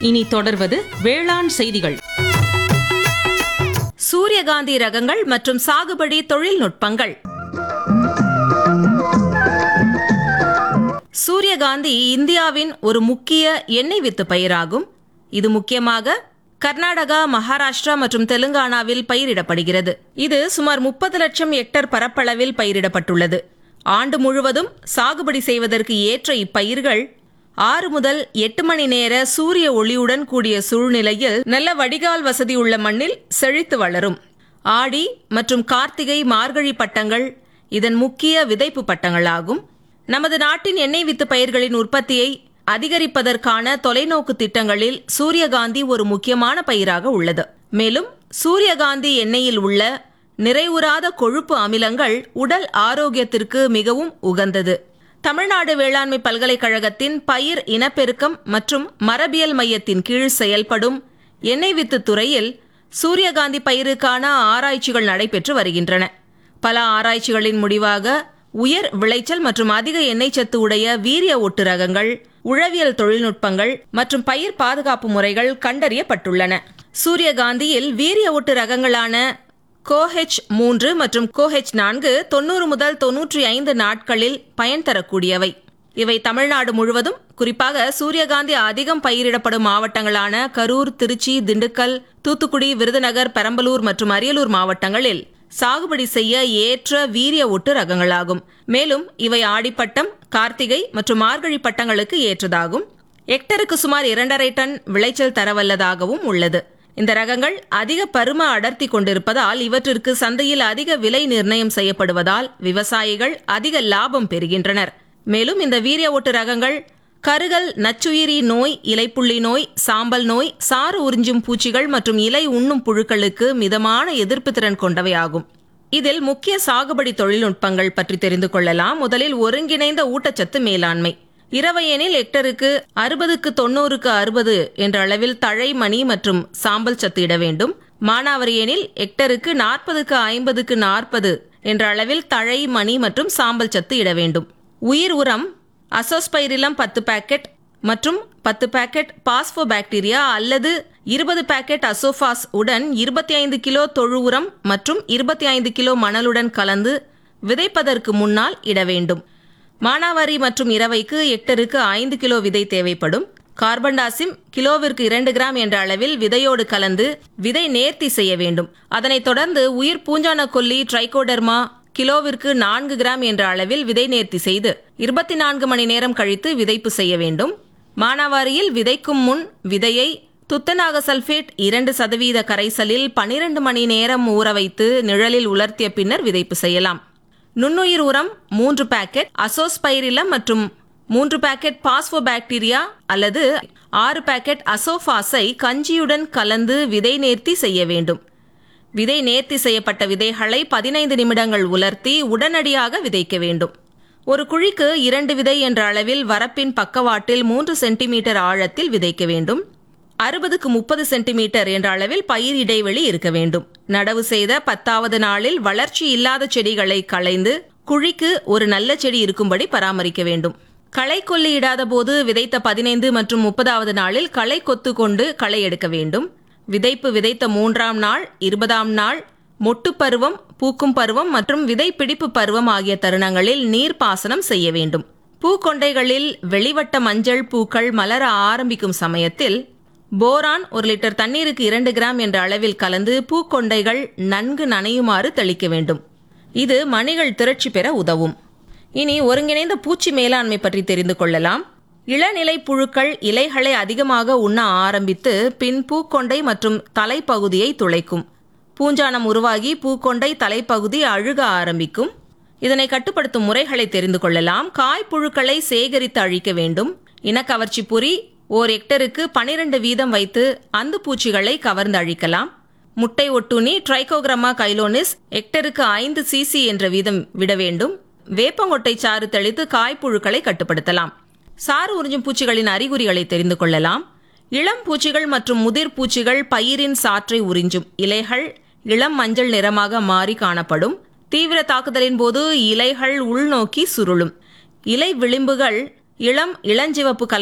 இனி தொடர்வது வேளாண் செய்திகள் சூரியகாந்தி ரகங்கள் மற்றும் சாகுபடி தொழில்நுட்பங்கள் சூரியகாந்தி இந்தியாவின் ஒரு முக்கிய எண்ணெய் வித்து பயிராகும் இது முக்கியமாக கர்நாடகா மகாராஷ்டிரா மற்றும் தெலுங்கானாவில் பயிரிடப்படுகிறது இது சுமார் முப்பது லட்சம் ஹெக்டர் பரப்பளவில் பயிரிடப்பட்டுள்ளது ஆண்டு முழுவதும் சாகுபடி செய்வதற்கு ஏற்ற இப்பயிர்கள் ஆறு முதல் எட்டு மணி நேர சூரிய ஒளியுடன் கூடிய சூழ்நிலையில் நல்ல வடிகால் வசதி உள்ள மண்ணில் செழித்து வளரும் ஆடி மற்றும் கார்த்திகை மார்கழி பட்டங்கள் இதன் முக்கிய விதைப்பு பட்டங்களாகும் நமது நாட்டின் எண்ணெய் வித்து பயிர்களின் உற்பத்தியை அதிகரிப்பதற்கான தொலைநோக்கு திட்டங்களில் சூரியகாந்தி ஒரு முக்கியமான பயிராக உள்ளது மேலும் சூரியகாந்தி எண்ணெயில் உள்ள நிறைவுறாத கொழுப்பு அமிலங்கள் உடல் ஆரோக்கியத்திற்கு மிகவும் உகந்தது தமிழ்நாடு வேளாண்மை பல்கலைக்கழகத்தின் பயிர் இனப்பெருக்கம் மற்றும் மரபியல் மையத்தின் கீழ் செயல்படும் எண்ணெய் வித்து துறையில் சூரியகாந்தி பயிருக்கான ஆராய்ச்சிகள் நடைபெற்று வருகின்றன பல ஆராய்ச்சிகளின் முடிவாக உயர் விளைச்சல் மற்றும் அதிக எண்ணெய் சத்து உடைய வீரிய ஒட்டு ரகங்கள் உழவியல் தொழில்நுட்பங்கள் மற்றும் பயிர் பாதுகாப்பு முறைகள் கண்டறியப்பட்டுள்ளன சூரியகாந்தியில் வீரிய ஒட்டு ரகங்களான கோஹெச் மூன்று மற்றும் கோஹெச் நான்கு தொண்ணூறு முதல் தொன்னூற்றி ஐந்து நாட்களில் பயன் தரக்கூடியவை இவை தமிழ்நாடு முழுவதும் குறிப்பாக சூரியகாந்தி அதிகம் பயிரிடப்படும் மாவட்டங்களான கரூர் திருச்சி திண்டுக்கல் தூத்துக்குடி விருதுநகர் பெரம்பலூர் மற்றும் அரியலூர் மாவட்டங்களில் சாகுபடி செய்ய ஏற்ற வீரிய ஒட்டு ரகங்களாகும் மேலும் இவை ஆடிப்பட்டம் கார்த்திகை மற்றும் மார்கழி பட்டங்களுக்கு ஏற்றதாகும் ஹெக்டருக்கு சுமார் இரண்டரை டன் விளைச்சல் தரவல்லதாகவும் உள்ளது இந்த ரகங்கள் அதிக பரும அடர்த்தி கொண்டிருப்பதால் இவற்றிற்கு சந்தையில் அதிக விலை நிர்ணயம் செய்யப்படுவதால் விவசாயிகள் அதிக லாபம் பெறுகின்றனர் மேலும் இந்த வீரிய ஒட்டு ரகங்கள் கருகல் நச்சுயிரி நோய் இலைப்புள்ளி நோய் சாம்பல் நோய் சாறு உறிஞ்சும் பூச்சிகள் மற்றும் இலை உண்ணும் புழுக்களுக்கு மிதமான எதிர்ப்பு திறன் கொண்டவையாகும் இதில் முக்கிய சாகுபடி தொழில்நுட்பங்கள் பற்றி தெரிந்து கொள்ளலாம் முதலில் ஒருங்கிணைந்த ஊட்டச்சத்து மேலாண்மை இரவையெனில் ஹெக்டருக்கு அறுபதுக்கு தொண்ணூறுக்கு அறுபது என்ற அளவில் தழை மணி மற்றும் சாம்பல் சத்து இட வேண்டும் மானாவரி எனில் ஹெக்டருக்கு நாற்பதுக்கு ஐம்பதுக்கு நாற்பது என்ற அளவில் தழை மணி மற்றும் சாம்பல் சத்து இட வேண்டும் உயிர் உரம் அசோஸ்பைரிலம் பத்து பாக்கெட் மற்றும் பத்து பாக்கெட் பாஸ்போபாக்டீரியா அல்லது இருபது பாக்கெட் அசோஃபாஸ் உடன் இருபத்தி ஐந்து கிலோ தொழு உரம் மற்றும் இருபத்தி ஐந்து கிலோ மணலுடன் கலந்து விதைப்பதற்கு முன்னால் இட வேண்டும் மானாவாரி மற்றும் இரவைக்கு ஹெக்டருக்கு ஐந்து கிலோ விதை தேவைப்படும் கார்பன்டாசிம் கிலோவிற்கு இரண்டு கிராம் என்ற அளவில் விதையோடு கலந்து விதை நேர்த்தி செய்ய வேண்டும் அதனைத் தொடர்ந்து உயிர் பூஞ்சான கொல்லி ட்ரைகோடர்மா கிலோவிற்கு நான்கு கிராம் என்ற அளவில் விதை நேர்த்தி செய்து இருபத்தி நான்கு மணி நேரம் கழித்து விதைப்பு செய்ய வேண்டும் மானாவாரியில் விதைக்கும் முன் விதையை துத்தநாக சல்பேட் இரண்டு சதவீத கரைசலில் பனிரெண்டு மணி நேரம் ஊற வைத்து நிழலில் உலர்த்திய பின்னர் விதைப்பு செய்யலாம் நுண்ணுயிர் உரம் மூன்று பாக்கெட் அசோஸ்பைரிலம் மற்றும் மூன்று பாக்கெட் பாஸ்போபாக்டீரியா அல்லது ஆறு பாக்கெட் அசோஃபாஸை கஞ்சியுடன் கலந்து விதை நேர்த்தி செய்ய வேண்டும் விதை நேர்த்தி செய்யப்பட்ட விதைகளை பதினைந்து நிமிடங்கள் உலர்த்தி உடனடியாக விதைக்க வேண்டும் ஒரு குழிக்கு இரண்டு விதை என்ற அளவில் வரப்பின் பக்கவாட்டில் மூன்று சென்டிமீட்டர் ஆழத்தில் விதைக்க வேண்டும் அறுபதுக்கு முப்பது சென்டிமீட்டர் என்ற அளவில் பயிர் இடைவெளி இருக்க வேண்டும் நடவு செய்த பத்தாவது நாளில் வளர்ச்சி இல்லாத செடிகளை களைந்து குழிக்கு ஒரு நல்ல செடி இருக்கும்படி பராமரிக்க வேண்டும் களை கொல்லி இடாத போது விதைத்த பதினைந்து மற்றும் முப்பதாவது நாளில் களை கொத்து கொண்டு களை எடுக்க வேண்டும் விதைப்பு விதைத்த மூன்றாம் நாள் இருபதாம் நாள் மொட்டு பருவம் பூக்கும் பருவம் மற்றும் விதை பிடிப்பு பருவம் ஆகிய தருணங்களில் நீர்ப்பாசனம் செய்ய வேண்டும் பூக்கொண்டைகளில் வெளிவட்ட மஞ்சள் பூக்கள் மலர ஆரம்பிக்கும் சமயத்தில் போரான் ஒரு லிட்டர் தண்ணீருக்கு இரண்டு கிராம் என்ற அளவில் கலந்து பூக்கொண்டைகள் நன்கு நனையுமாறு தெளிக்க வேண்டும் இது மணிகள் திரட்சி பெற உதவும் இனி ஒருங்கிணைந்த பூச்சி மேலாண்மை பற்றி தெரிந்து கொள்ளலாம் இளநிலை புழுக்கள் இலைகளை அதிகமாக உண்ண ஆரம்பித்து பின் பூக்கொண்டை மற்றும் தலைப்பகுதியை துளைக்கும் பூஞ்சானம் உருவாகி பூக்கொண்டை தலைப்பகுதி அழுக ஆரம்பிக்கும் இதனை கட்டுப்படுத்தும் முறைகளை தெரிந்து கொள்ளலாம் காய்ப்புழுக்களை சேகரித்து அழிக்க வேண்டும் இனக்கவர்ச்சி பொறி ஓர் ஹெக்டருக்கு பனிரெண்டு வீதம் வைத்து அந்து பூச்சிகளை கவர்ந்து அழிக்கலாம் முட்டை ஒட்டுண்ணி ட்ரைகோகிரமா கைலோனிஸ் ஹெக்டருக்கு ஐந்து சிசி என்ற வீதம் விட வேண்டும் வேப்பங்கொட்டை சாறு தெளித்து காய்ப்புழுக்களை கட்டுப்படுத்தலாம் சாறு உறிஞ்சும் பூச்சிகளின் அறிகுறிகளை தெரிந்து கொள்ளலாம் இளம் பூச்சிகள் மற்றும் முதிர் பூச்சிகள் பயிரின் சாற்றை உறிஞ்சும் இலைகள் இளம் மஞ்சள் நிறமாக மாறி காணப்படும் தீவிர தாக்குதலின் போது இலைகள் உள்நோக்கி சுருளும் இலை விளிம்புகள் இளம் இளஞ்சிவப்பு கலர்